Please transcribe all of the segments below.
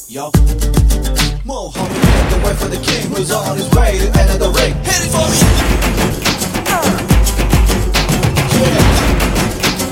Yo. More homie, make the way for the king who's on his way to enter the ring. Hit it for me. Yeah.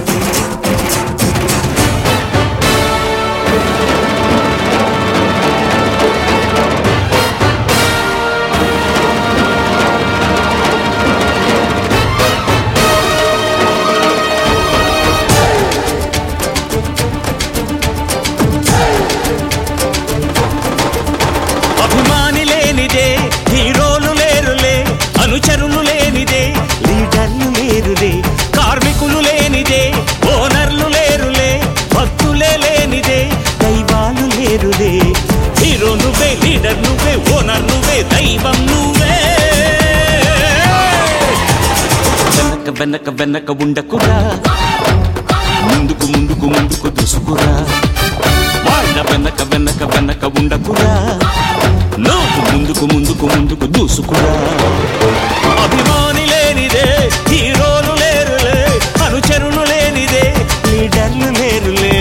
అభిమాని లేనిదే హీరోలు లేరులే అనుచరులు లేనిదే లీడర్లు లేరులే కార్మికులు లేనిదే ఓనర్లు లేరులే భక్తులే లేనిదే దైవాలు లేరులే హీరో నువ్వే లీడర్ నువ్వే ఓనర్ నువ్వే దైవం నువ్వే వెనక వెనక వెనక ఉండకురా ముందుకు ముందుకు ముందుకు దూసుకురా వాళ్ళ వెనక వెనక వెనక ఉండకురా నువ్వు ముందుకు ముందుకు ముందుకు దూసుకురా అభిమాని లేనిదే హీరోలు లేరులే అనుచరులు లేనిదే లీడర్లు లేరులే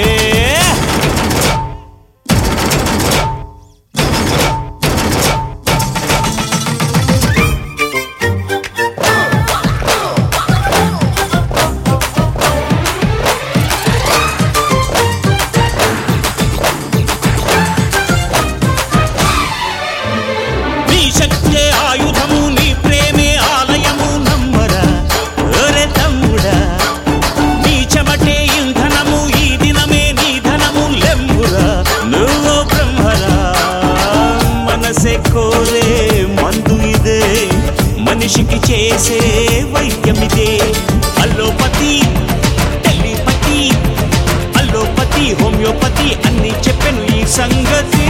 నీ శక్తే ఆయుధము నీ ప్రేమే ఆలయము నమ్మరా ఒరే తమ్ముడా నీ చెమటే ఇంధనము ఈ దినమే నీ ధనము లెంబురా నువ్వు బ్రహ్మరా మనసే కోరే మందు ఇదే మనిషికి చేసే వైద్యమిదే అల్లోపతి టెలిపతి అల్లోపతి హోమియోపతి అన్ని చెప్పెను ఈ సంగతి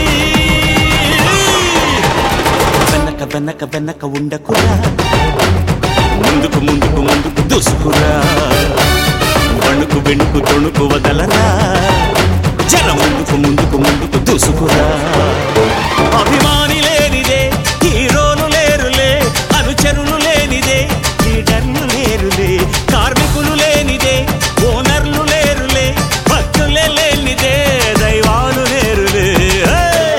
వెనక వెనక వెనక ఉండకురా ముందుకు ముందుకు ముందుకు దూసుకురా వణుకు వెణుకు తొణుకు వదలరా జర ముందుకు ముందుకు ముందుకు దూసుకురా అభిమాని లేనిదే హీరోలు లేరులే అనుచరులు లేనిదే లీడర్లు లేరులే కార్మికులు లేనిదే ఓనర్లు లేరులే భక్తులే లేనిదే దైవాలు లేరులే హే!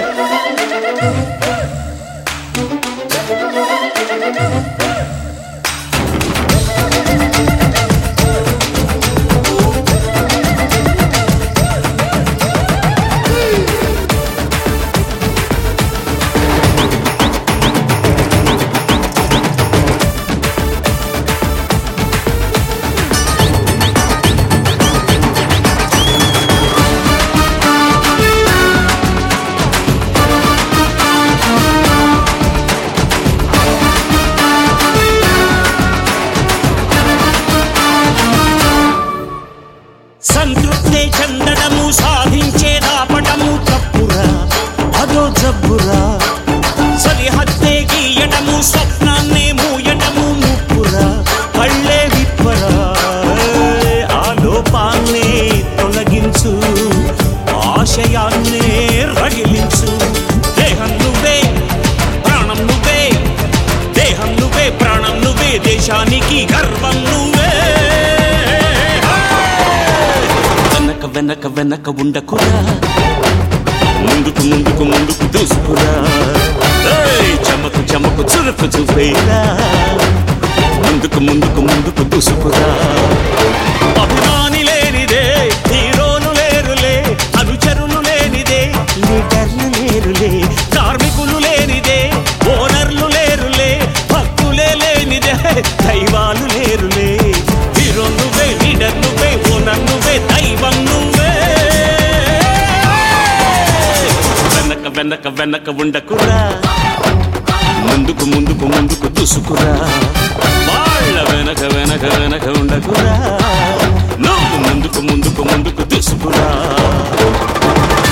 సంతృప్తే చెందడము సాధించే దాపటము తప్పురా అదో జబ్బురా సరిహద్దే గీయటము స్వప్నాన్నే మూయటము ముప్పురా కళ్ళే విప్పరా ఆ లోపాన్నే తొలగించు ఆశయాన్నే రగిలించు దేహం నువ్వే ప్రాణం నువ్వే దేహం నువ్వే ప్రాణం నువ్వే దేశానికి గర్వం నువ్వే వెనక వెనక వెనక ఉండకురా ముందుకు ముందుకు ముందుకు దూసుకురా ఏయ్, చమకు చమకు చురుకు చూపేరా ముందుకు ముందుకు ముందుకు దూసుకురా అభిమాని లేనిదే హీరోలు లేరులే అనుచరులు లేనిదే లీడర్లు లేరులే కార్మికులు లేనిదే ఓనర్లు లేరులే భక్తులే లేనిదే దైవాలు లేరులే హీరో నువ్వే లీడర్ నువ్వే ఓనర్ నువ్వే దైవం నువ్వే వెనక వెనక వెనక ఉండకురా ముందుకు ముందుకు ముందుకు దూసుకురా వాళ్ళ వెనక వెనక వెనక ఉండకురా నువ్వు ముందుకు ముందుకు ముందుకు దూసుకురా